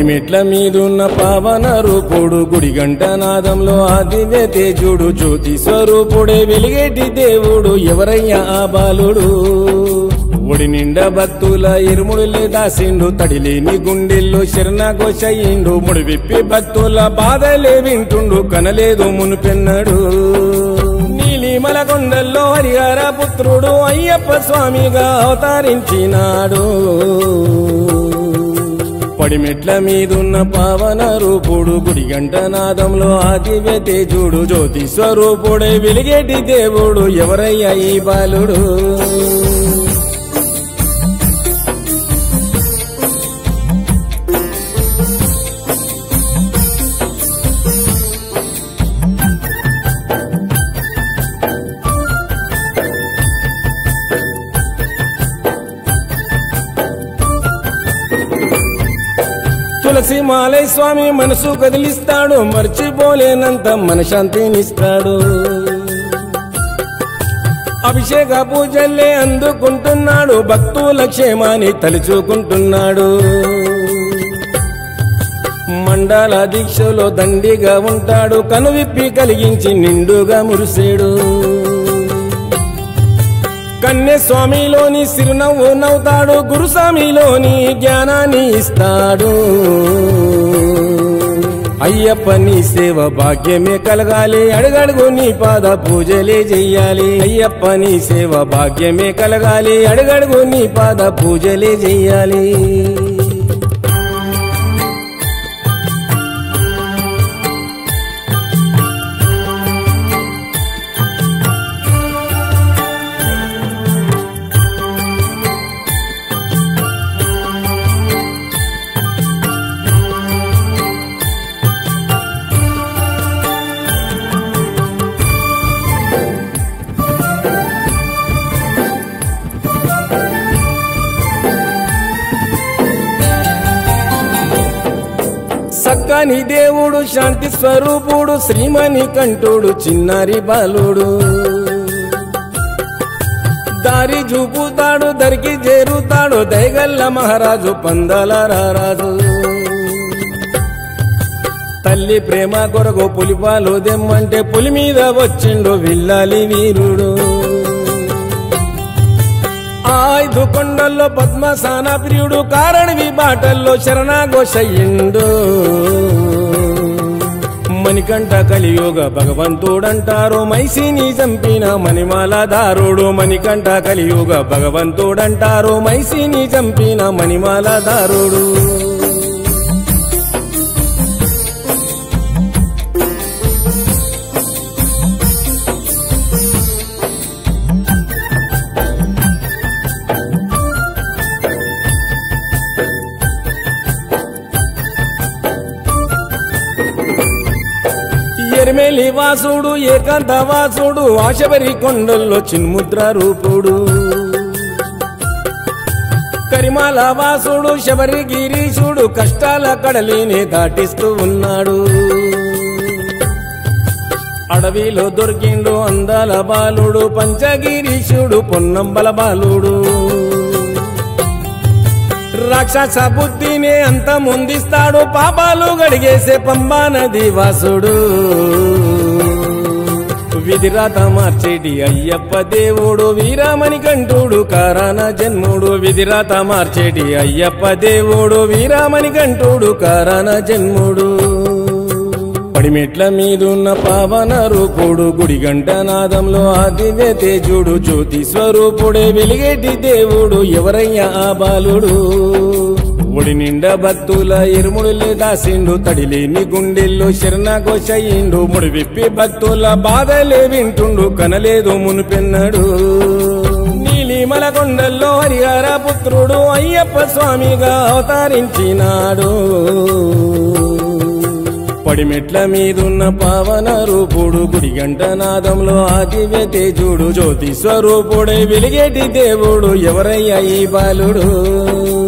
పడిమెట్ల మీదున్న పావన రూపుడు గుడి గంట నాదంలో ఆదివ్య తేజుడు జ్యోతి స్వరూపుడే వెలిగేటి దేవుడు ఎవరయ్యా ఆ బాలుడు ఒడి నిండా భక్తుల ఇరుముడులే దాసిండు తడిలేని గుండెల్లో శరణఘోషయిండు ముడి విప్పి భక్తుల బాధలే వింటుండు కనలేదు మునుపెన్నడు నీలిమల కొండల్లో హరిహర పుత్రుడు అయ్యప్ప స్వామిగా అవతరించినాడు పడిమెట్ల మీదున్న పావన రూపుడు గుడి గంట నాదంలో ఆదివ్య తేజుడు జ్యోతి స్వరూపుడే వెలిగేటి దేవుడు ఎవరయ్యా ఈ బాలుడు తులసి మాలయ స్వామి మనసు కదిలిస్తాడు మర్చిపోలేనంత మనశాంతినిస్తాడు అభిషేక పూజల్లే అందుకుంటున్నాడు భక్తుల క్షేమాన్ని తలుచుకుంటున్నాడు మండల దీక్షలో దండిగా ఉంటాడు కనువిప్పి కలిగించి నిండుగా మురిసేడు కన్య స్వామిలోని సిరునవ్వు నవ్వుతాడు గురుస్వామిలోని జ్ఞానాన్ని ఇస్తాడు అయ్యప్ప నీ సేవ భాగ్యమే కలగాలి అడుగడుగు నీ పాద పూజలే చెయ్యాలి అయ్యప్ప నీ సేవ భాగ్యమే కలగాలి అడుగడుగు నీ పాద పూజలే చెయ్యాలి సక్కని దేవుడు శాంతి స్వరూపుడు శ్రీమణి కంఠుడు చిన్నారి బాలుడు దారి చూపుతాడు దరికి చేరుతాడు దయగల్ల మహారాజు పందాల రారాజు తల్లి ప్రేమ కొరకు పులిపాలు దెమ్మంటే పులి మీద వచ్చిండు విల్లాలి వీరుడు ఆయుధు కొండల్లో పద్మసాన ప్రియుడు కారణవి బాటల్లో శరణాఘోషయ్యిండు మణికంఠ కలియుగ భగవంతుడంటారు మైసిని చంపిన మణిమాలదారుడు మణికంఠ కలియుగ భగవంతుడంటారు మైసిని చంపిన మణిమాలదారుడు ఎరిమేలి వాసుడు ఏకాంత వాసుడు ఆశబరి కొండల్లో చిన్ముద్ర రూపుడు కరిమాల వాసుడు శబరి గిరీశుడు కష్టాల కడలిని దాటిస్తూ ఉన్నాడు అడవిలో దొరికిండు అందాల బాలుడు పంచగిరీశుడు పొన్నంబల బాలుడు రాక్షస బుద్ధిని అంత ముందిస్తాడు పాపాలు గడిగేసే పంబా నది వాసుడు విధిరాత మార్చేటి అయ్యప్ప దేవుడు వీరామణి కంఠుడు కారాన జన్ముడు విధిరాత మార్చేటి అయ్యప్ప దేవుడు వీరామణి కంఠుడు కారాన జన్ముడు పడిమెట్ల మీదున్న పావన రూపుడు గుడి గంట నాదంలో ఆదివ్య తేజుడు జ్యోతి స్వరూపుడే వెలిగేటి దేవుడు ఎవరయ్యా ఆ బాలుడు ఒడి నిండా భక్తుల ఇరుముడులే దాసిండు తడిలేని గుండెల్లో శరణఘోషయిండు ముడి విప్పి భక్తుల బాధలే వింటుండు కనలేదు మునుపెన్నడు నీలిమల కొండల్లో హరిహర పుత్రుడు అయ్యప్ప స్వామిగా అవతరించినాడు పడిమెట్ల మీదున్న పావన రూపుడు గుడి గంట నాదంలో ఆదివ్య తేజుడు జ్యోతి స్వరూపుడై వెలిగేటి దేవుడు ఎవరయ్యా ఈ బాలుడు